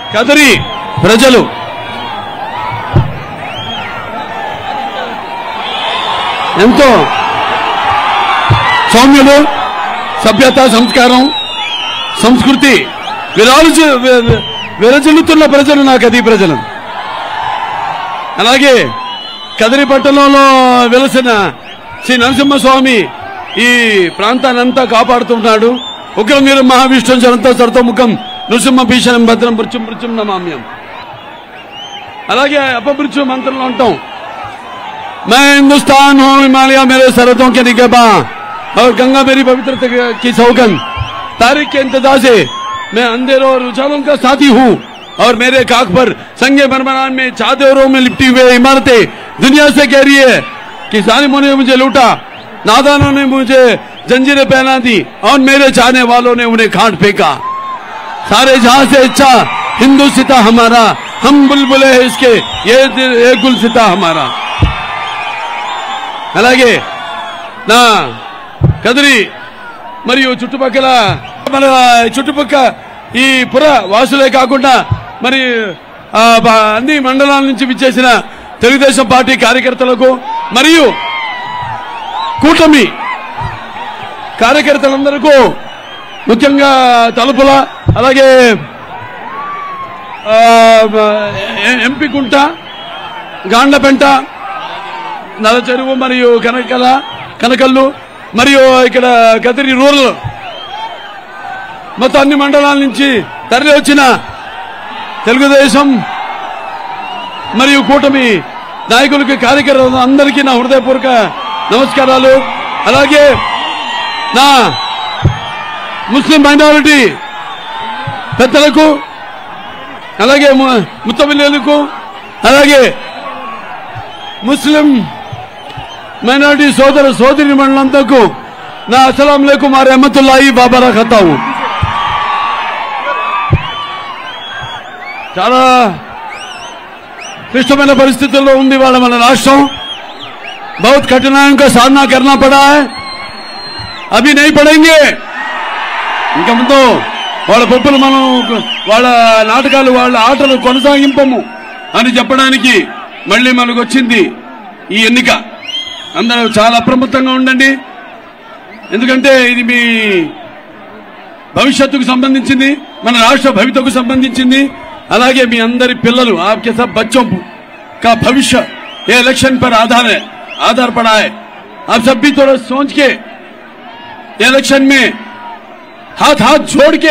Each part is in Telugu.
కదిరి ప్రజలు ఎంతో సౌమ్యులు సభ్యత సంస్కారం సంస్కృతి విరాజు విరజిల్లుతున్న ప్రజలు నా కది ప్రజలు అలాగే కదిరి పట్టణంలో వెలసిన శ్రీ నరసింహస్వామి ఈ ప్రాంతాన్నంతా కాపాడుతున్నాడు ఉగ్రం మీరు మహావిష్ణు జనంతో సరతో ముఖం నృసింహ భీషణం భద్రం మృత్యుం మృత్యుం నమామ్యం అలాగే అపమృత్యు మంత్రంలో ఉంటాం मैं हिंदुस्तान हूँ हिमालय मेरे सरहदों के निगेबा और गंगा मेरी पवित्रता की सौगंध तारीख के इंतजार से मैं अंधेरों और उजालों का साथी हूँ और मेरे काख पर संगे बरमरान में चादरों में लिपटी हुए इमारतें दुनिया से कह रही है कि जालिमों ने मुझे लूटा नादानों ने मुझे जंजीरें पहना दी और मेरे चाहने वालों ने उन्हें खाट फेंका सारे जहां से अच्छा हिंदू सिता हमारा हम बुलबुले हैं इसके ये ये गुल सिता हमारा అలాగే నా కదిరి మరియు చుట్టుపక్కల మన చుట్టుపక్క ఈ పుర వాసులే కాకుండా మరి ఆ, బ- అన్ని మండలాల నుంచి విచ్చేసిన తెలుగుదేశం పార్టీ కార్యకర్తలకు మరియు కూటమి కార్యకర్తలందరికీ ముఖ్యంగా తలుపుల అలాగే ఆ, ఎ- ఎంపీ కుంట గాండ్లపెంట నల చెరువు మరియు కనకల కనకల్లు మరియు ఇక్కడ కదిరి రూరల్ మొత్తం అన్ని మండలాల నుంచి తరలి వచ్చిన తెలుగుదేశం మరియు కూటమి నాయకులకి కార్యకర్తలు అందరికీ నా హృదయపూర్వక నమస్కారాలు అలాగే నా ముస్లిం మైనారిటీ పెద్దలకు అలాగే ము- ముత్తమిల్లులకు అలాగే ముస్లిం మైనారిటీ సోదర సోదరి మండలంతకు నా అస్సలాం లేకు మా రెహమతుల్లాయి బాబారా ఖతావు చాలా క్లిష్టమైన పరిస్థితుల్లో ఉంది వాళ్ళ మన రాష్ట్రం బహుత్ కఠినాయం का सामना करना पड़ा है అవి नहीं పడేంగే ఇంకా ముందు వాళ్ళ పప్పులు మనం వాళ్ళ నాటకాలు వాళ్ళ ఆటలు కొనసాగింపము అని చెప్పడానికి మళ్ళీ మనకు వచ్చింది ఈ ఎన్నిక అందరూ చాలా అప్రమత్తంగా ఉండండి ఎందుకంటే ఇది మీ భవిష్యత్తుకు సంబంధించింది మన రాష్ట్ర భవితకు సంబంధించింది అలాగే మీ అందరి పిల్లలు आपके सब बच्चों का भविष्य ये इलेक्शन पर आधार है आधार पड़ा है आप सब भी थोड़ा सोच के इलेक्शन में हाथ हाथ जोड़ के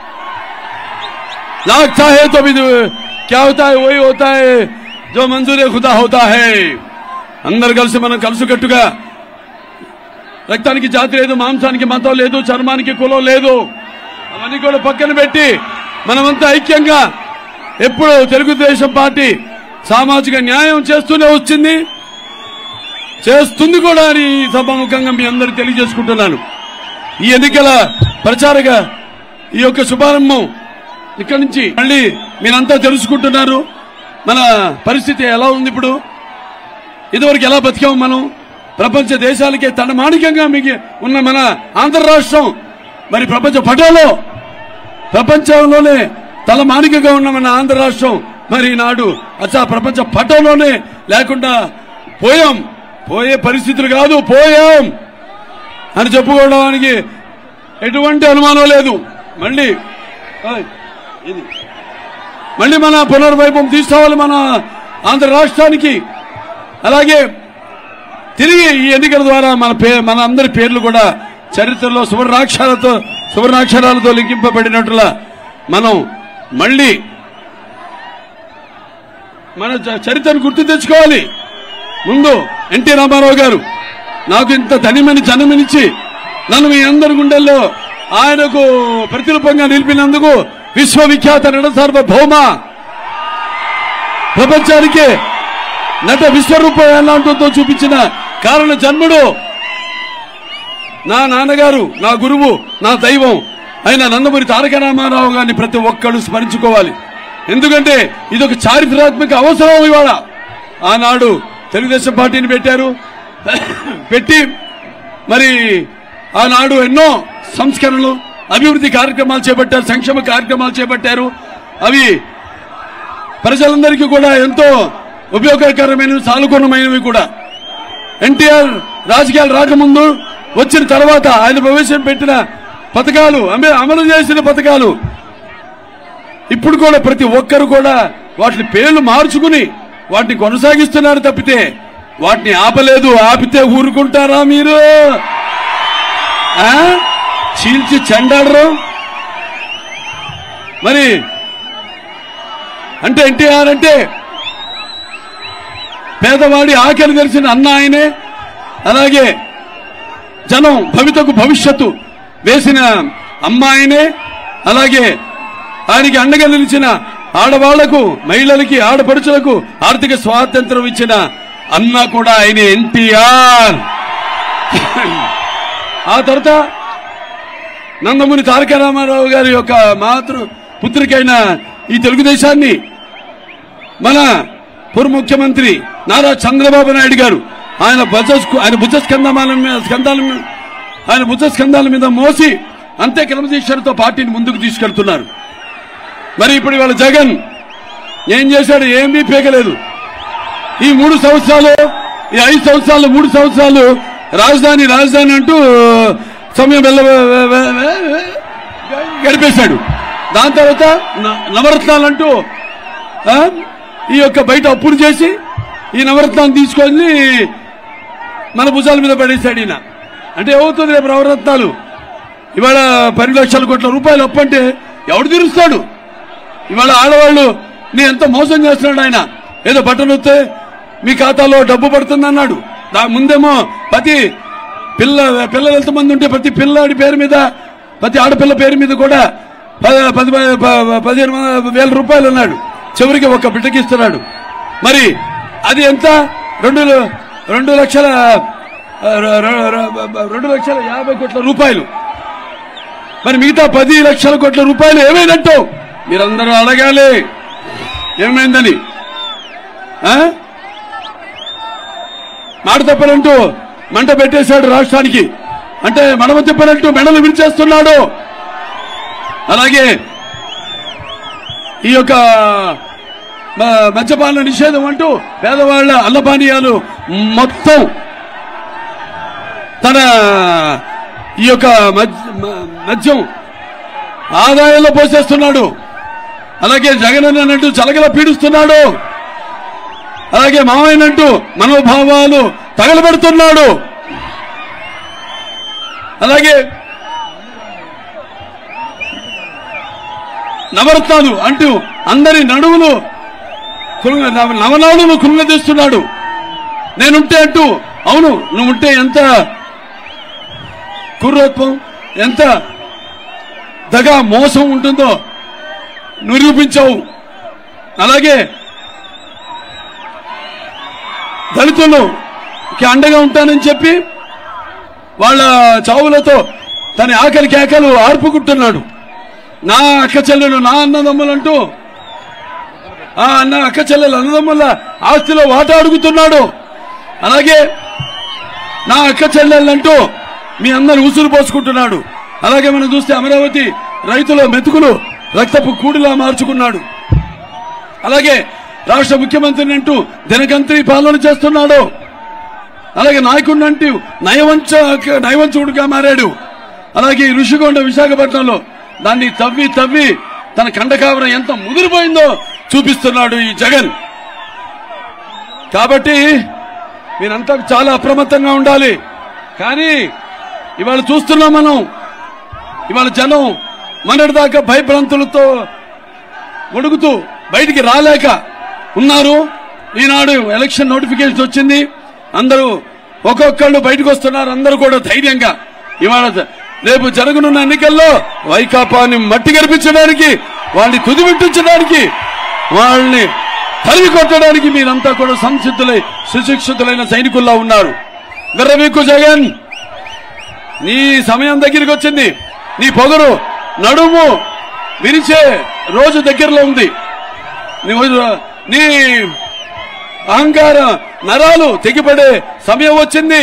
लागता है तो भी क्या होता है वही होता है जो मंजूर खुदा होता है అందరు కలిసి మనం కలుసుకట్టుగా రక్తానికి జాతి లేదు మాంసానికి మతం లేదు చర్మానికి కులం లేదు అవన్నీ కూడా పక్కన పెట్టి మనమంతా ఐక్యంగా ఎప్పుడు తెలుగుదేశం పార్టీ సామాజిక న్యాయం చేస్తూనే వచ్చింది చేస్తుంది కూడా అని ఈ సభాముఖంగా మీ అందరికి తెలియజేసుకుంటున్నాను ఈ ఎన్నికల ప్రచారక ఈ యొక్క శుభారంభం ఇక్కడి నుంచి మళ్ళీ మీరంతా తెలుసుకుంటున్నారు మన పరిస్థితి ఎలా ఉంది ఇప్పుడు ఇదివరకు ఎలా బతికాము మనం ప్రపంచ దేశాలకే తనమానికంగా మీకు ఉన్న మన ఆంధ్ర రాష్ట్రం మరి ప్రపంచ పటంలో ప్రపంచంలోనే తలమానికగా ఉన్న మన ఆంధ్ర రాష్ట్రం మరి ఈనాడు అచ్చా ప్రపంచ పటంలోనే లేకుండా పోయాం పోయే పరిస్థితులు కాదు పోయాం అని చెప్పుకోవడానికి ఎటువంటి అనుమానం లేదు మళ్ళీ ఓయ్, ఇది మళ్ళీ మన పునర్వైభవం తీసుకోవాలి మన ఆంధ్ర రాష్ట్రానికి అలాగే తిరిగి ఈ ఎన్నికల ద్వారా మన పే మన అందరి పేర్లు కూడా చరిత్రలో సువర్ణాక్షరాలతో సువర్ణాక్షరాలతో లిఖింపబడినట్లుగా మనం మళ్ళీ మన చ- చరిత్రను గుర్తు తెచ్చుకోవాలి ముందు ఎన్టీ రామారావు గారు నాకు ఇంత ధనిమని జనమనిచ్చి నన్ను మీ అందరి గుండెల్లో ఆయనకు ప్రతిరూపంగా నిలిపినందుకు విశ్వవిఖ్యాత నట సార్వభౌమ ప్రపంచానికి నట విశ్వరూపం ఎలా ఉంటుందో చూపించిన కారణ జన్ముడు నా నాన్నగారు నా గురువు నా దైవం అయిన నందమూరి తారక రామారావు గారిని ప్రతి ఒక్కడు స్మరించుకోవాలి ఎందుకంటే ఇది ఒక చారిత్రాత్మక అవసరం ఇవాళ ఆనాడు తెలుగుదేశం పార్టీని పెట్టారు పెట్టి మరి ఆనాడు ఎన్నో సంస్కరణలు అభివృద్ధి కార్యక్రమాలు చేపట్టారు సంక్షేమ కార్యక్రమాలు చేపట్టారు అవి ప్రజలందరికీ కూడా ఎంతో ఉపయోగకరమైనవి సానుకూలమైనవి కూడా ఎన్టీఆర్ రాజకీయాలు రాకముందు వచ్చిన తర్వాత ఆయన ప్రవేశపెట్టిన పథకాలు అమె- అమలు చేసిన పథకాలు ఇప్పుడు కూడా ప్రతి ఒక్కరు కూడా వాటిని పేర్లు మార్చుకుని వాటిని కొనసాగిస్తున్నారు తప్పితే వాటిని ఆపలేదు ఆపితే ఊరుకుంటారా మీరు ఆ? చీల్చి చెండాడరు మరి అంటే ఎన్టీఆర్ అంటే పేదవాడి ఆకలి తెలిసిన అన్న ఆయనే అలాగే జనం భవితకు భవిష్యత్తు వేసిన అమ్మాయినే అలాగే ఆయనకి అండగా నిలిచిన ఆడవాళ్లకు మహిళలకి ఆడపడుచులకు ఆర్థిక స్వాతంత్రం ఇచ్చిన అన్న కూడా ఆయన ఎన్టీఆర్ ఆ తర్వాత నందమూరి తారక రామారావు గారి యొక్క మాతృ పుత్రికైన ఈ తెలుగుదేశాన్ని మన పూర్వ ముఖ్యమంత్రి నారా చంద్రబాబు నాయుడు గారు ఆయన భుజ ఆయన భుజ స్కంధాల మీద స్కంధాల మీద ఆయన భుజ స్కంధాల మీద మోసి అంతే క్రమశిక్షణతో పార్టీని ముందుకు తీసుకెళ్తున్నారు మరి ఇప్పుడు ఇవాళ జగన్ ఏం చేశాడు ఏమీ పీకలేదు ఈ మూడు సంవత్సరాలు ఈ ఐదు సంవత్సరాలు మూడు సంవత్సరాలు రాజధాని రాజధాని అంటూ సమయం వెళ్ళ గడిపేశాడు దాని తర్వాత న- నవరత్నాలంటూ ఆ, ఈ యొక్క బయట అప్పులు చేసి ఈ నవరత్నాన్ని తీసుకొని మన భుజాల మీద పడేశాడు ఈయన అంటే ఏమవుతుంది రేపు నవరత్నాలు ఇవాళ పది లక్షల కోట్ల రూపాయలు అప్పు అంటే ఎవడు తీరుస్తాడు ఇవాళ ఆడవాళ్ళు నీ ఎంత మోసం చేస్తున్నాడు ఆయన ఏదో బట్టలు వస్తే మీ ఖాతాలో డబ్బు పడుతుంది అన్నాడు దా ముందేమో ప్రతి పిల్ల పిల్లలు ఎంతమంది ఉంటే ప్రతి పిల్లాడి పేరు మీద ప్రతి ఆడపిల్ల పేరు మీద కూడా పది పది ప- పదిహేను వందల వేల రూపాయలు అన్నాడు చివరికి ఒక బిడ్డకి ఇస్తున్నాడు మరి అది ఎంత రెండు రెండు లక్షల ర- ర- ర- రెండు లక్షల యాభై కోట్ల రూపాయలు మరి మిగతా పది లక్షల కోట్ల రూపాయలు ఏమైనట్టు మీరందరూ అడగాలి ఏమైందని ఆ? మాట తప్పనంటూ మంట పెట్టేశాడు రాష్ట్రానికి అంటే మడమ తిప్పనంటూ మెడలు విరిచేస్తున్నాడు అలాగే ఈ యొక్క మ- మద్యపాన నిషేధం అంటూ పేదవాళ్ల అల్లపానీయాలు మొత్తం తన ఈ యొక్క మద్- మ- మద్యం ఆదాయంలో పోసేస్తున్నాడు అలాగే జగన్ అన్నట్టు చలగల పీడిస్తున్నాడు అలాగే మావయ్యనంటూ మనోభావాలు తగలబెడుతున్నాడు అలాగే నవరత్నాలు అంటూ అందరి నడువులు కృంగ- నవ- నవనాడును కృంగదీస్తున్నాడు నేనుంటే అంటూ అవును నువ్వుంటే ఎంత కుర్రోత్వం ఎంత దగా మోసం ఉంటుందో నిరూపించావు అలాగే దళితులుకి అండగా ఉంటానని చెప్పి వాళ్ళ చావులతో తన ఆకలి కేకలు ఆర్పుకుంటున్నాడు నా అక్క చెల్లెలు నా అన్నదమ్ములంటూ ఆ అన్న అక్క చెల్లెలు అన్నదమ్ముల ఆస్తిలో వాటా అడుగుతున్నాడు అలాగే నా అక్క చెల్లెళ్ళంటూ మీ అందరు ఉసురు పోసుకుంటున్నాడు అలాగే మనం చూస్తే అమరావతి రైతుల మెతుకులు రక్తపు కూడిలా మార్చుకున్నాడు అలాగే రాష్ట్ర ముఖ్యమంత్రిని అంటూ దినగంత్రి పాలన చేస్తున్నాడు అలాగే నాయకుడిని అంటూ నయవంచ నయవంచుడుగా మారాడు అలాగే ఈ ఋషికొండ విశాఖపట్నంలో దాన్ని తవ్వి తవ్వి తన కండకావరం ఎంత ముదిరిపోయిందో చూపిస్తున్నాడు ఈ జగన్ కాబట్టి మీరంతా చాలా అప్రమత్తంగా ఉండాలి కానీ ఇవాళ చూస్తున్నాం మనం ఇవాళ జనం మొన్నటిదాకా భయభ్రాంతులతో గొడుగుతూ బయటికి రాలేక ఉన్నారు ఈనాడు ఎలక్షన్ నోటిఫికేషన్ వచ్చింది అందరూ ఒక్కొక్కళ్ళు బయటకు వస్తున్నారు అందరూ కూడా ధైర్యంగా ఇవాళ జ- రేపు జరగనున్న ఎన్నికల్లో వైకాపాని మట్టి గర్పించడానికి వాళ్ళని తుదిమిట్టించడానికి వాళ్ళని తరిమి కొట్టడానికి మీరంతా కూడా సంసిద్ధులై సుశిక్షితులైన సైనికుల్లా ఉన్నారు విర్రవీక్కు జగన్ నీ సమయం దగ్గరికి వచ్చింది నీ పొగరు నడుము విరిచే రోజు దగ్గరలో ఉంది నీ- నీ అహంకార నరాలు తెగిపడే సమయం వచ్చింది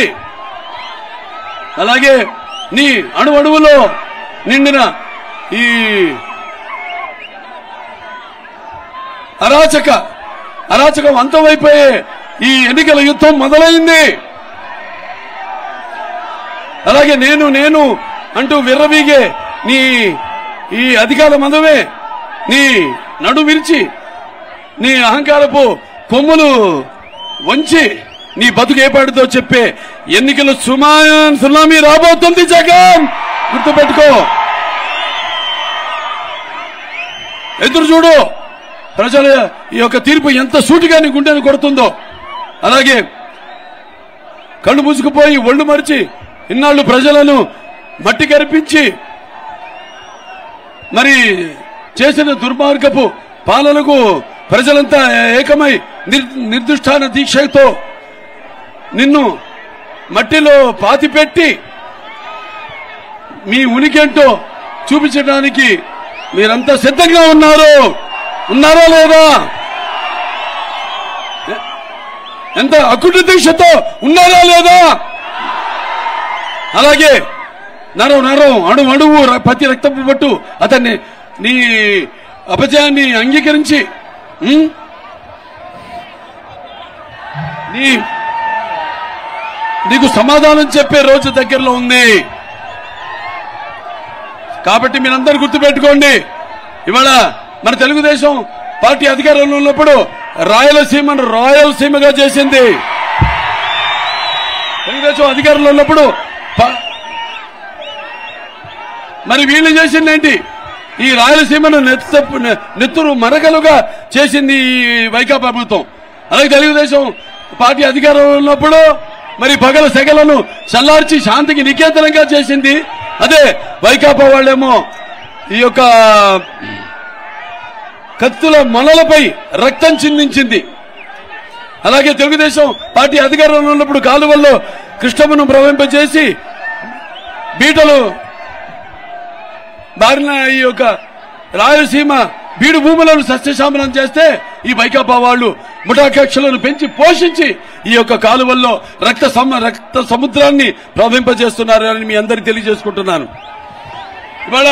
అలాగే నీ అణు అణువులో నిండిన ఈ అరాచక అరాచకం అంతమైపోయే ఈ ఎన్నికల యుద్ధం మొదలైంది అలాగే నేను నేను అంటూ విర్రవీగే నీ ఈ అధికార మందమే నీ నడు విరిచి నీ అహంకారపు కొమ్ములు వంచి నీ బతుకు ఏపాటితో చెప్పే ఎన్నికలు సుమాన్ సునామీ రాబోతుంది జగన్ గుర్తుపెట్టుకో ఎదురు చూడు ప్రజల ఈ యొక్క తీర్పు ఎంత సూటిగా నీ గుండెను కొడుతుందో అలాగే కళ్ళు మూసుకుపోయి ఒళ్ళు మరిచి ఇన్నాళ్ళు ప్రజలను మట్టి కరిపించి మరి చేసిన దుర్మార్గపు పాలనకు ప్రజలంతా ఏకమై నిర్- నిర్దిష్టాన దీక్షతో నిన్ను మట్టిలో పాతిపెట్టి మీ ఉనికేంటో చూపించడానికి మీరంతా సిద్ధంగా ఉన్నారు ఉన్నారా లేదా ఎ- ఎంత అకుటి దీక్షతో ఉన్నారా లేదా అలాగే నరం నరం అణు అణువు ర- ప్రతి రక్తపు పట్టు అతన్ని నీ అపజయాన్ని అంగీకరించి ఉం? నీ నీకు సమాధానం చెప్పే రోజు దగ్గరలో ఉంది కాబట్టి మీరందరూ గుర్తుపెట్టుకోండి ఇవాళ మన తెలుగుదేశం పార్టీ అధికారంలో ఉన్నప్పుడు రాయలసీమను రాయలసీమగా చేసింది తెలుగుదేశం అధికారంలో ఉన్నప్పుడు ప- మరి వీళ్ళు చేసింది ఏంటి ఈ రాయలసీమను నెత్తు నెత్తురు మరకలుగా చేసింది ఈ వైకాపా ప్రభుత్వం అలాగే తెలుగుదేశం పార్టీ అధికారంలో ఉన్నప్పుడు మరి పగల సెగలను చల్లార్చి శాంతికి నికేతనంగా చేసింది అదే వైకాపా వాళ్ళేమో ఈ యొక్క కత్తుల మొనలపై రక్తం చిందించింది అలాగే తెలుగుదేశం పార్టీ అధికారంలో ఉన్నప్పుడు కాలువల్లో కృష్ణమ్మను ప్రవహింపజేసి బీటలు బారిన ఈ యొక్క రాయలసీమ బీడు భూములను సస్యశామలం చేస్తే ఈ వైకాపా వాళ్ళు ముఠాకక్షలను పెంచి పోషించి ఈ యొక్క కాలువల్లో రక్త సమ రక్త సముద్రాన్ని ప్రవహింపజేస్తున్నారు అని మీ అందరికి తెలియజేసుకుంటున్నాను ఇవాళ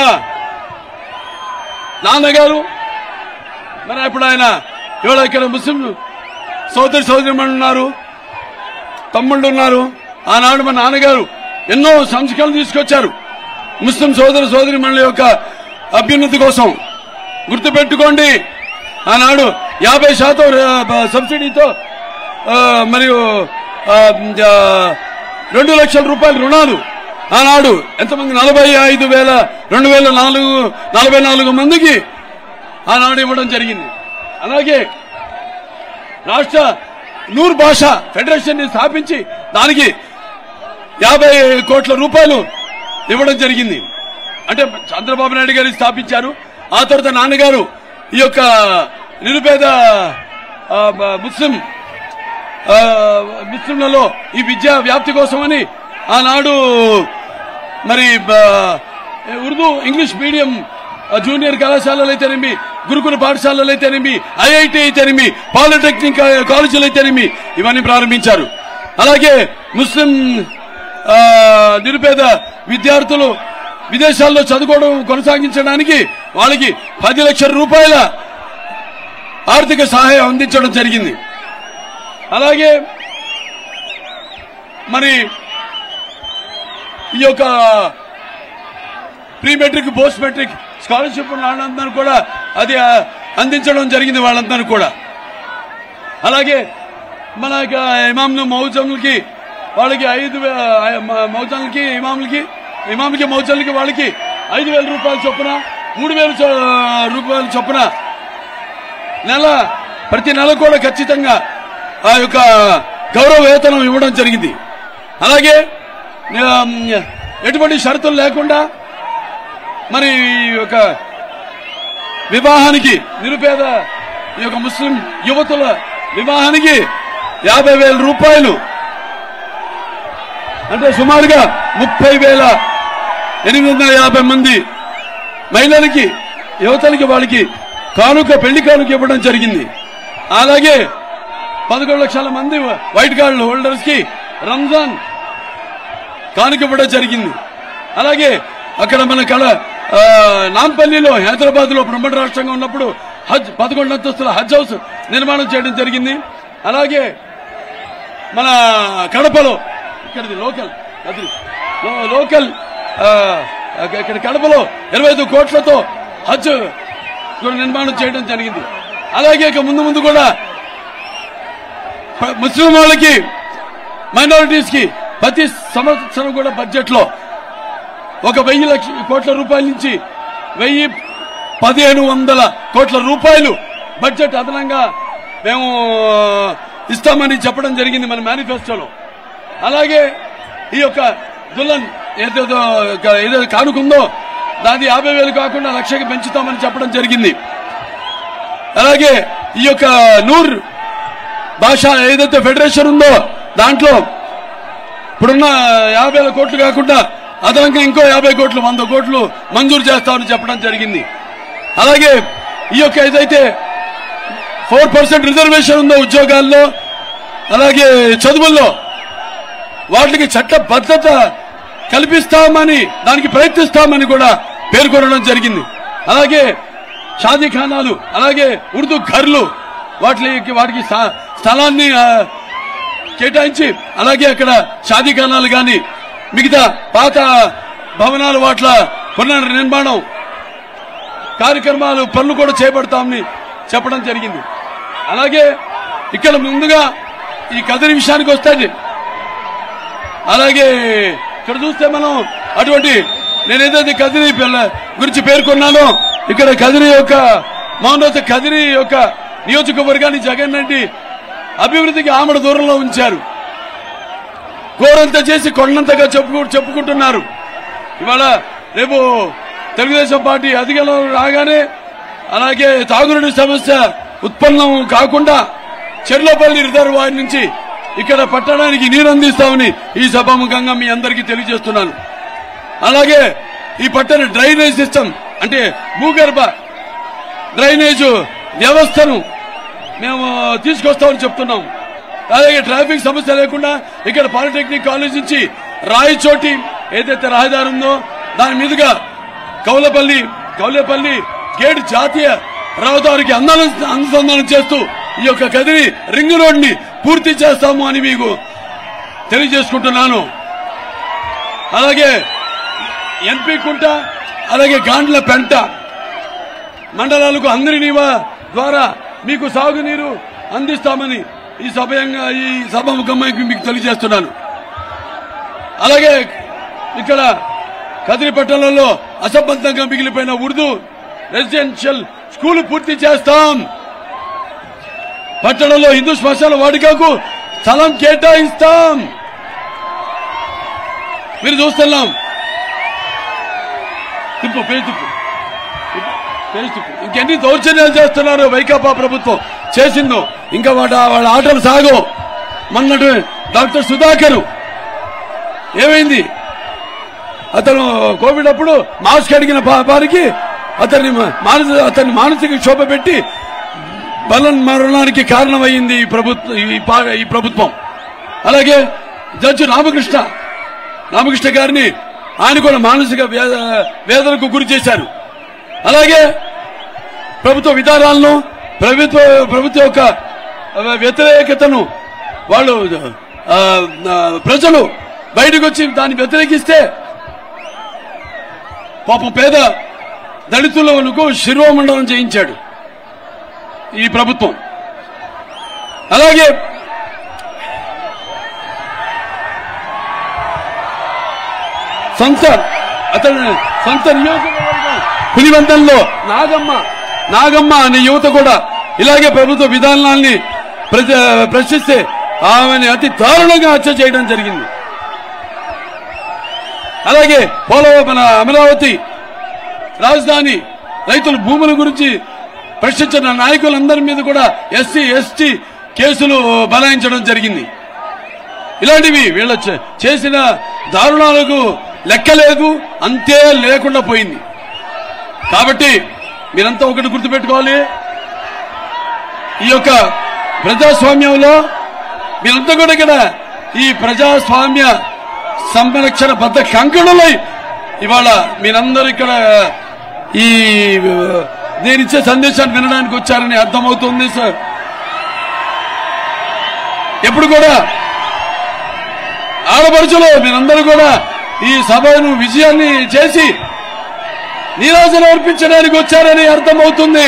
నాన్నగారు మరి ఇప్పుడు ఆయన ఇవాళ ఇక్కడ ముస్లిం సోదరి సోదరిమణులు ఉన్నారు తమ్ముళ్ళు ఉన్నారు ఆనాడు మా నాన్నగారు ఎన్నో సంస్కరణలు తీసుకొచ్చారు ముస్లిం సోదర సోదరి యొక్క అభ్యున్నతి కోసం గుర్తుపెట్టుకోండి ఆనాడు యాభై శాతం ర- సబ్సిడీతో ఆ, మరియు ఆ, ఆ, రెండు లక్షల రూపాయల రుణాలు ఆనాడు ఎంతమంది నలభై ఐదు వేల రెండు వేల నాలుగు నలభై నాలుగు మందికి ఆనాడు ఇవ్వడం జరిగింది అలాగే రాష్ట్ర నూర్ భాష ఫెడరేషన్ ని స్థాపించి దానికి యాభై కోట్ల రూపాయలు ఇవ్వడం జరిగింది అంటే చంద్రబాబు నాయుడు గారు స్థాపించారు ఆ తర్వాత నాన్నగారు ఈ యొక్క నిరుపేద ఆ, బ- ముస్లిం ఆ, ముస్లింలలో ఈ విద్యా వ్యాప్తి కోసమని ఆనాడు మరి బ- ఉర్దూ ఇంగ్లీష్ మీడియం ఆ, జూనియర్ కళాశాలలు అయితేనేమి గురుకుల పాఠశాలలు అయితేనేమి ఐఐటి అయితేనేమి పాలిటెక్నిక్ కాలేజీలు అయితేనేమి ఇవన్నీ ప్రారంభించారు అలాగే ముస్లిం ఆ, నిరుపేద విద్యార్థులు విదేశాల్లో చదువుకోవడం కొనసాగించడానికి వాళ్ళకి పది లక్షల రూపాయల ఆర్థిక సహాయం అందించడం జరిగింది అలాగే మరి ఈ యొక్క pre matric post matric scholarship వాళ్ళందరూ కూడా అది ఆ, అందించడం జరిగింది వాళ్ళందరూ కూడా అలాగే మన యొక్క ఇమాంలు మౌజంలకి వాళ్ళకి ఐదు వే- ఆ, మ- మౌజంలకి ఇమాంలకి ఇమాంలకి మౌజంలకి వాళ్ళకి ఐదు వేల రూపాయల చొప్పున మూడు వేల చొ- రూపాయల చొప్పున నెల ప్రతి నెల కూడా ఖచ్చితంగా ఆ యొక్క గౌరవ వేతనం ఇవ్వడం జరిగింది అలాగే ఆ, ఎటువంటి షరతులు లేకుండా మరి ఈ యొక్క వివాహానికి నిరుపేద ఈ యొక్క ముస్లిం యువతుల వివాహానికి యాభై వేల రూపాయలు అంటే సుమారుగా ముప్పై వేల ఎనిమిది వందల యాభై మంది మహిళలకి యువతలకి వాళ్ళకి కానుక పెళ్లి కానుక ఇవ్వడం జరిగింది అలాగే పదకొండు లక్షల మంది వైట్ కార్డు హోల్డర్స్ కి రంజాన్ కానుక ఇవ్వడం జరిగింది అలాగే అక్కడ మన కళ ఆ, నాంపల్లిలో హైదరాబాద్ లో బ్రహ్మణ రాష్ట్రంగా ఉన్నప్పుడు హజ్ పదకొండు అంతస్తుల హజ్ హౌస్ నిర్మాణం చేయడం జరిగింది అలాగే మన కడపలో ఇక్కడిది లోకల్ అది లో- లోకల్ ఆ, ఇక్కడ కడపలో ఇరవై ఐదు కోట్లతో హజ్ కూడా నిర్మాణం చేయడం జరిగింది అలాగే ఇక ముందు ముందు కూడా ప- ముస్లిం వాళ్ళకి మైనారిటీస్ కి ప్రతి సంవత్సరం కూడా బడ్జెట్ లో ఒక వెయ్యి లక్ష కోట్ల రూపాయల నుంచి వెయ్యి పదిహేను వందల కోట్ల రూపాయలు బడ్జెట్ అదనంగా మేము ఇస్తామని చెప్పడం జరిగింది మన మేనిఫెస్టోలో అలాగే ఈ యొక్క దుల్లన్ ఏదేదో ఏదో కానుకుందో దాది యాభై వేలు కాకుండా లక్షకి పెంచుతామని చెప్పడం జరిగింది అలాగే ఈ యొక్క నూర్ భాష ఏదైతే ఫెడరేషన్ ఉందో దాంట్లో ఇప్పుడున్న యాభై వేల కోట్లు కాకుండా అదనంగా ఇంకో యాభై కోట్లు వంద కోట్లు మంజూరు చేస్తామని చెప్పడం జరిగింది అలాగే ఈ యొక్క ఏదైతే ఫోర్ పర్సెంట్ రిజర్వేషన్ ఉందో ఉద్యోగాల్లో అలాగే చదువుల్లో వాటికి చట్టబద్ధత కల్పిస్తామని దానికి ప్రయత్నిస్తామని కూడా పేర్కొనడం జరిగింది అలాగే షాదీ ఖానాలు అలాగే ఉర్దూ ఘర్లు వాటికి వాటికి స్థా- స్థలాన్ని ఆ, కేటాయించి అలాగే అక్కడ షాదీ ఖానాలు కానీ మిగతా పాత భవనాలు వాట్ల పునర్ నిర్మాణం కార్యక్రమాలు పనులు కూడా చేపడతామని చెప్పడం జరిగింది అలాగే ఇక్కడ ముందుగా ఈ కదిరి విషయానికి వస్తే అలాగే ఇక్కడ చూస్తే మనం అటువంటి నేను ఏదైతే కదిరి పిల్ల- గురించి పేర్కొన్నానో ఇక్కడ కదిరి యొక్క మౌనత కదిరి యొక్క నియోజకవర్గాన్ని జగన్ రెడ్డి అభివృద్ధికి ఆమడ దూరంలో ఉంచారు గోరంత చేసి కొండంతగా చెప్పుకు చెప్పుకుంటున్నారు ఇవాళ రేపు తెలుగుదేశం పార్టీ అధికారంలో రాగానే అలాగే తాగునీటి సమస్య ఉత్పన్నం కాకుండా చెర్లపల్లి రిజర్వాయర్ నుంచి ఇక్కడ పట్టణానికి నీరు అందిస్తామని ఈ సభాముఖంగా మీ అందరికీ తెలియజేస్తున్నాను అలాగే ఈ పట్టణ డ్రైనేజ్ సిస్టమ్ అంటే భూగర్భ డ్రైనేజ్ వ్యవస్థను మేము తీసుకొస్తామని చెప్తున్నాం అలాగే ట్రాఫిక్ సమస్య లేకుండా ఇక్కడ పాలిటెక్నిక్ కాలేజ్ నుంచి రాయచోటి ఏదైతే రహదారి ఉందో దాని మీదుగా కౌలపల్లి కౌలేపల్లి గేట్ జాతీయ రహదారికి అందాలను అనుసంధానం చేస్తూ ఈ యొక్క కదిరి రింగ్ రోడ్ ని పూర్తి చేస్తాము అని మీకు తెలియజేసుకుంటున్నాను అలాగే ఎన్పి కుంట అలాగే గాండ్ల పెంట మండలాలకు అందరి నీవా ద్వారా మీకు సాగునీరు అందిస్తామని ఈ సభయంగా ఈ సభాముఖంగా మీకు తెలియజేస్తున్నాను అలాగే ఇక్కడ కదిరి పట్టణంలో అసంబద్ధంగా మిగిలిపోయిన ఉర్దూ రెసిడెన్షియల్ స్కూల్ పూర్తి చేస్తాం పట్టణంలో హిందూ శ్మశాన వాడికకు స్థలం కేటాయిస్తాం మీరు చూస్తున్నాం తిప్పు పేరు తిప్పు పేరు తిప్పు ఇంకెన్ని దౌర్జన్యాలు చేస్తున్నారు వైకాపా ప్రభుత్వం చేసిందో ఇంకా వాట వాళ్ళ ఆటలు సాగో మొన్నటి డాక్టర్ సుధాకర్ ఏమైంది అతను కోవిడ్ అప్పుడు మాస్క్ అడిగిన పా- వారికి అతన్ని మానసిక అతన్ని మానసిక క్షోభ పెట్టి బలన్ మరణానికి కారణమైంది ఈ ప్రభుత్వం ఈ పా- ఈ ప్రభుత్వం అలాగే జడ్జి రామకృష్ణ రామకృష్ణ గారిని ఆయన కూడా మానసిక వేద- వేదనకు గురి చేశారు అలాగే ప్రభుత్వ విధానాలను ప్రభుత్వ ప్రభుత్వ యొక్క వ్యతిరేకతను వాళ్ళు ఆ, ఆ, ప్రజలు బయటకు వచ్చి దాన్ని వ్యతిరేకిస్తే పాపం పేద దళితులకు శిరోమండలం చేయించాడు ఈ ప్రభుత్వం అలాగే సొంత అతని సొంత నియోజకవర్గం పులివంతంలో నాగమ్మ నాగమ్మ అనే యువత కూడా ఇలాగే ప్రభుత్వ విధానాల్ని ప్రజ- ప్రశ్నిస్తే ఆమెని అతి దారుణంగా హత్య చేయడం జరిగింది అలాగే పోలవరం మన అమరావతి రాజధాని రైతుల భూముల గురించి ప్రశ్నించిన నాయకులందరి మీద కూడా ఎస్సీ ఎస్టీ కేసులు బనాయించడం జరిగింది ఇలాంటివి వీళ్ళ చే- చేసిన దారుణాలకు లెక్కలేదు అంతే లేకుండా పోయింది కాబట్టి మీరంతా ఒకటి గుర్తుపెట్టుకోవాలి ఈ యొక్క ప్రజాస్వామ్యంలో మీరంతా కూడా ఇక్కడ ఈ ప్రజాస్వామ్య సంరక్షణ బద్ద కంకణులై ఇవాళ మీరందరూ ఇక్కడ ఈ నేను ఇచ్చే సందేశాన్ని వినడానికి వచ్చారని అర్థమవుతుంది సార్ ఎప్పుడు కూడా ఆడపడుచులు మీరందరూ కూడా ఈ సభను విజయాన్ని చేసి నీరాజన అర్పించడానికి వచ్చారని అర్థమవుతుంది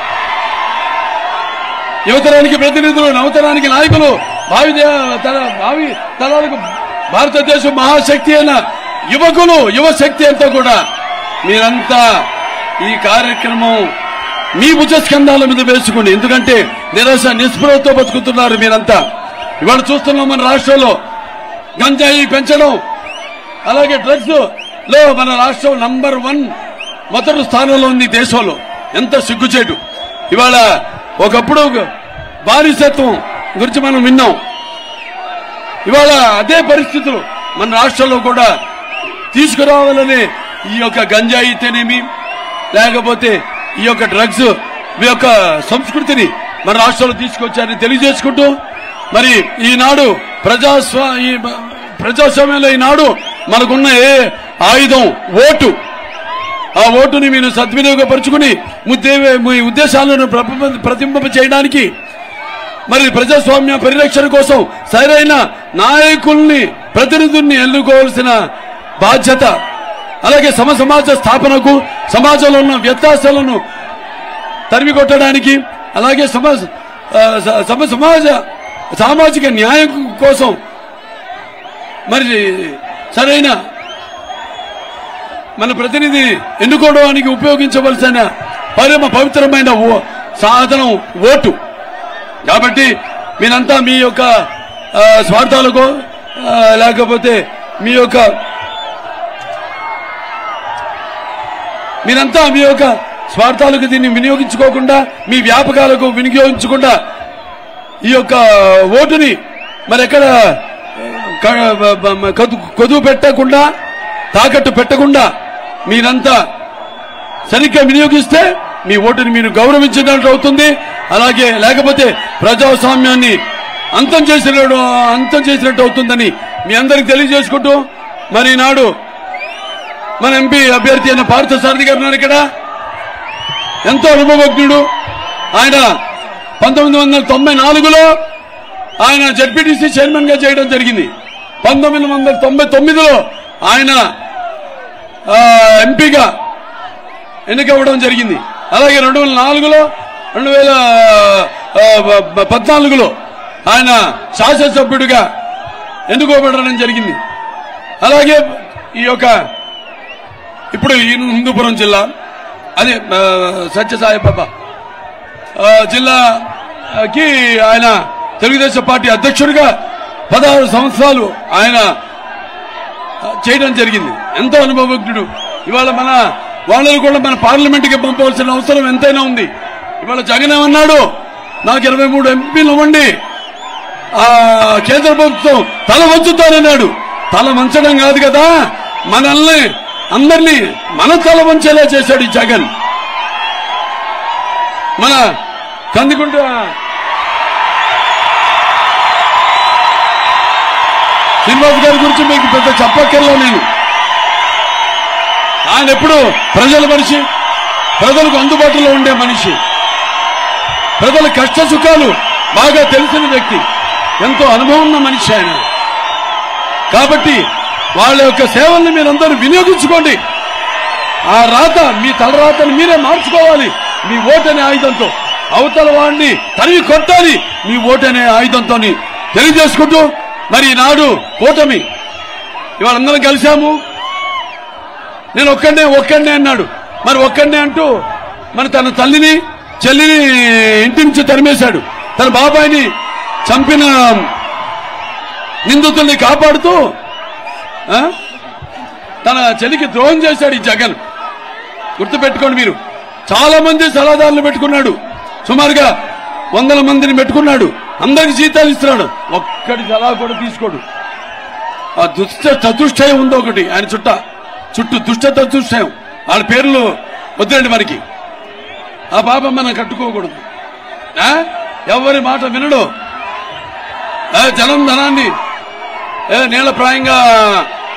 యువతరానికి ప్రతినిధులు నవతరానికి నాయకులు భావి దే- తర భావి తరాలకు భారతదేశం మహాశక్తి అయిన యువకులు యువశక్తి అంతా కూడా మీరంతా ఈ కార్యక్రమం మీ భుజస్కంధాల మీద వేసుకోండి ఎందుకంటే నిరాశ నిస్పృహతో బతుకుతున్నారు మీరంతా ఇవాళ చూస్తున్నాం మన రాష్ట్రంలో గంజాయి పెంచడం అలాగే డ్రగ్స్ లో మన రాష్ట్రం నంబర్ వన్ మొదటి స్థానంలో ఉంది దేశంలో ఎంత సిగ్గుచేటు ఇవాళ ఒకప్పుడు బానిసత్వం గురించి మనం విన్నాం ఇవాళ అదే పరిస్థితులు మన రాష్ట్రంలో కూడా తీసుకురావాలని ఈ యొక్క గంజాయి అయితేనేమి లేకపోతే ఈ యొక్క డ్రగ్స్ ఈ యొక్క సంస్కృతిని మన రాష్ట్రంలో తీసుకొచ్చారని తెలియజేసుకుంటూ మరి ఈనాడు ప్రజాస్వా ఈ ప్రజాస్వామ్యంలో ఈనాడు మనకున్న ఏ ఆయుధం ఓటు ఆ ఓటుని మీరు సద్వినియోగపరుచుకుని ముద్దే మీ ఉద్దేశాలను ప్రతిబింబ- ప్రతిబింబ చేయడానికి మరి ప్రజాస్వామ్య పరిరక్షణ కోసం సరైన నాయకుల్ని ప్రతినిధుల్ని ఎన్నుకోవాల్సిన బాధ్యత అలాగే సమ సమాజ స్థాపనకు సమాజంలో ఉన్న వ్యత్యాసాలను తరిమి కొట్టడానికి అలాగే సమాజ ఆ, స- సమ సమాజ సామాజిక న్యాయం కోసం మరి సరైన మన ప్రతినిధి ఎన్నుకోవడానికి ఉపయోగించవలసిన పరమ పవిత్రమైన ఓ- సాధనం ఓటు కాబట్టి మీరంతా మీ యొక్క ఆ, స్వార్థాలకు ఆ, లేకపోతే మీ యొక్క మీరంతా మీ యొక్క స్వార్థాలకు దీన్ని వినియోగించుకోకుండా మీ వ్యాపకాలకు వినియోగించకుండా ఈ యొక్క ఓటుని మరి ఎక్కడ క- బ- బ- కదు- కొదువు పెట్టకుండా తాకట్టు పెట్టకుండా మీరంతా సరిగ్గా వినియోగిస్తే మీ ఓటుని మీరు గౌరవించినట్టు అవుతుంది అలాగే లేకపోతే ప్రజాస్వామ్యాన్ని అంతం చేసినట్టు అంతం చేసినట్టు అవుతుందని మీ అందరికి తెలియజేసుకుంటూ మరి నాడు మన ఎంపీ అభ్యర్థి అయిన పార్థ సారథి గారు ఉన్నారు ఇక్కడ ఎంతో అనుభవజ్ఞుడు ఆయన పంతొమ్మిది వందల తొంభై నాలుగులో ఆయన జడ్పీటీసీ చైర్మన్ గా చేయడం జరిగింది పంతొమ్మిది వందల తొంభై తొమ్మిదిలో ఆయన ఆ, ఎంపీగా ఎన్నికవ్వడం జరిగింది అలాగే రెండు వేల నాలుగులో రెండు వేల ఆ, ప- ప- పద్నాలుగులో ఆయన శాసనసభ్యుడిగా ఎన్నుకోబడడం జరిగింది అలాగే ఈ యొక్క ఇప్పుడు ఈ హిందూపురం జిల్లా అదే ఆ, సత్యసాయి బాబా ఆ, జిల్లాకి ఆయన తెలుగుదేశం పార్టీ అధ్యక్షుడిగా పదహారు సంవత్సరాలు ఆయన ఆ, చేయడం జరిగింది ఎంతో అనుభవజ్ఞుడు ఇవాళ మన వాళ్ళని కూడా మన పార్లమెంట్కి పంపవలసిన అవసరం ఎంతైనా ఉంది ఇవాళ జగన్ ఏమన్నాడు నాకు ఇరవై మూడు ఎంపీలు ఇవ్వండి ఆ కేంద్ర ప్రభుత్వం తల వంచుతానన్నాడు తల వంచడం కాదు కదా మనల్ని అందరినీ మన తల వంచేలా చేశాడు ఈ జగన్ మన కందికుంట శ్రీనివాస్ గారి గురించి మీకు పెద్ద చెప్పక్కర్లా నేను ఆయన ఎప్పుడు ప్రజల మనిషి ప్రజలకు అందుబాటులో ఉండే మనిషి ప్రజల కష్ట సుఖాలు బాగా తెలిసిన వ్యక్తి ఎంతో అనుభవం ఉన్న మనిషి ఆయన కాబట్టి వాళ్ళ యొక్క సేవల్ని మీరందరూ వినియోగించుకోండి ఆ రాత మీ తలరాతను మీరే మార్చుకోవాలి మీ ఓటనే ఆయుధంతో అవతల వాడిని తరివి కొట్టాలి మీ ఓటనే ఆయుధంతో తెలియజేసుకుంటూ మరి ఈనాడు కూటమి ఇవాళ అందరం కలిశాము నేను ఒక్కడే ఒక్కడే అన్నాడు మరి ఒక్కడే అంటూ మరి తన తల్లిని చెల్లిని ఇంటి నుంచి తరిమేశాడు తన బాబాయిని చంపిన నిందితుల్ని కాపాడుతూ ఆ? తన చెల్లికి ద్రోహం చేశాడు ఈ జగన్ గుర్తుపెట్టుకోండి మీరు చాలా మంది సలహాదారులు పెట్టుకున్నాడు సుమారుగా వందల మందిని పెట్టుకున్నాడు అందరికి జీతాలు ఇస్తున్నాడు ఒక్కడి సలహా కూడా తీసుకోడు ఆ దుష్ట చతుష్టయం ఉంది ఒకటి ఆయన చుట్ట చుట్టూ దుష్ట చతుష్టయం వాళ్ళ పేర్లు వద్దండి మనకి ఆ పాపం మనం కట్టుకోకూడదు ఆ? ఎవరి మాట వినడు ఆ, జనం ధనాన్ని ఏ, నీళ్ళప్రాయంగా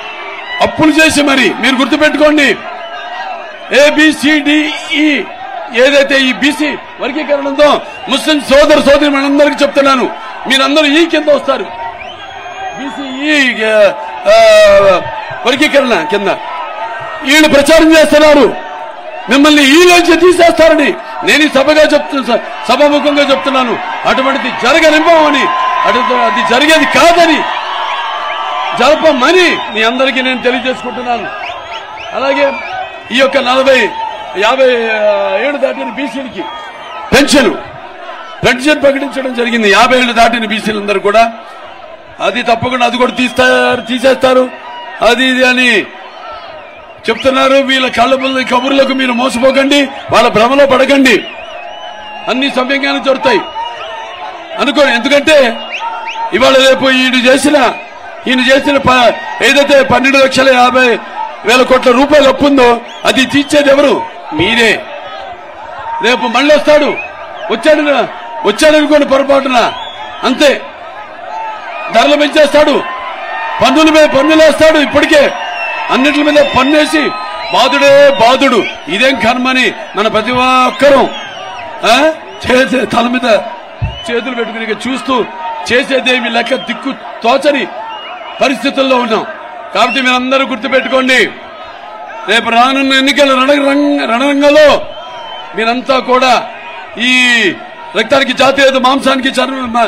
అప్పులు చేసి మరి మీరు గుర్తుపెట్టుకోండి ఏబిసిడిఈ ఏదైతే ఈ బీసీ వర్గీకరణ ఉందో ముస్లిం సోదర సోదరి మనందరికీ చెప్తున్నాను మీరందరూ ఈ కింద వస్తారు బీసీ ఈ ఆ, ఆ, వర్గీకరణ కింద వీళ్ళు ప్రచారం చేస్తున్నారు మిమ్మల్ని ఈ రోజు తీసేస్తారని నేను ఈ సభగా చెప్తున్నా సభాముఖంగా చెప్తున్నాను అటువంటిది జరగనివ్వమని అటు అది జరిగేది కాదని జరపమని మీ అందరికీ నేను తెలియజేసుకుంటున్నాను అలాగే ఈ యొక్క నలభై యాభై ఆ, ఏడు దాటిన బీసీలకి పెన్షన్ పెన్షన్ ప్రకటించడం జరిగింది యాభై ఏళ్ళు దాటిన బీసీలందరూ కూడా అది తప్పకుండా అది కూడా తీస్తారు తీసేస్తారు అది ఇది అని చెప్తున్నారు వీళ్ళ కళ్ళ ముందు కబుర్లకు మీరు మోసపోకండి వాళ్ళ భ్రమలో పడకండి అన్ని సవ్యంగానే జరుగుతాయి అనుకోండి ఎందుకంటే ఇవాళ రేపు ఈయన చేసిన ఈయన చేసిన ప- ఏదైతే పన్నెండు లక్షల యాభై వేల కోట్ల రూపాయలు అప్పు ఉందో అది తీర్చేది ఎవరు మీరే రేపు మళ్ళీ వస్తాడు వచ్చాడు వచ్చాడనుకోండి పొరపాటున అంతే ధరలు పెంచేస్తాడు పన్నుల మీద పన్నులు వేస్తాడు ఇప్పటికే అన్నిటి మీద పన్నేసి బాధుడే బాధుడు ఇదేం కర్మని మన ప్రతి ఒక్కరూ ఆ? చేసే తల మీద చేతులు పెట్టుకుని ఇక చూస్తూ చేసేదేమి లెక్క దిక్కు తోచని పరిస్థితుల్లో ఉన్నాం కాబట్టి మీరందరూ గుర్తుపెట్టుకోండి రేపు రానున్న ఎన్నికల రణరంగ రణరంగంలో మీరంతా కూడా ఈ రక్తానికి జాతీయత మాంసానికి చర్మ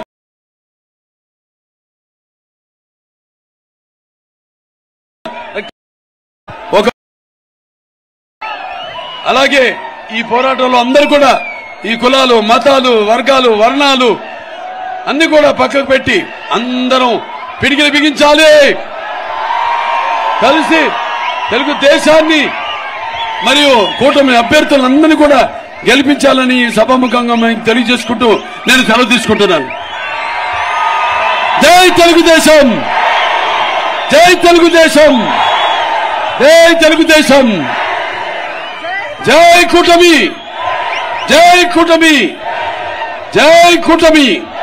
ఒక అలాగే ఈ పోరాటంలో అందరూ కూడా ఈ కులాలు మతాలు వర్గాలు వర్ణాలు అన్ని కూడా పక్కకు పెట్టి అందరం పిడికిలు బిగించాలి కలిసి తెలుగు దేశాన్ని మరియు కూటమి అభ్యర్థులందరినీ కూడా గెలిపించాలని ఈ సభాముఖంగా మీకు తెలియజేసుకుంటూ నేను సెలవు తీసుకుంటున్నాను జై తెలుగుదేశం జై తెలుగుదేశం జై తెలుగుదేశం జై కూటమి జై కూటమి జై కూటమి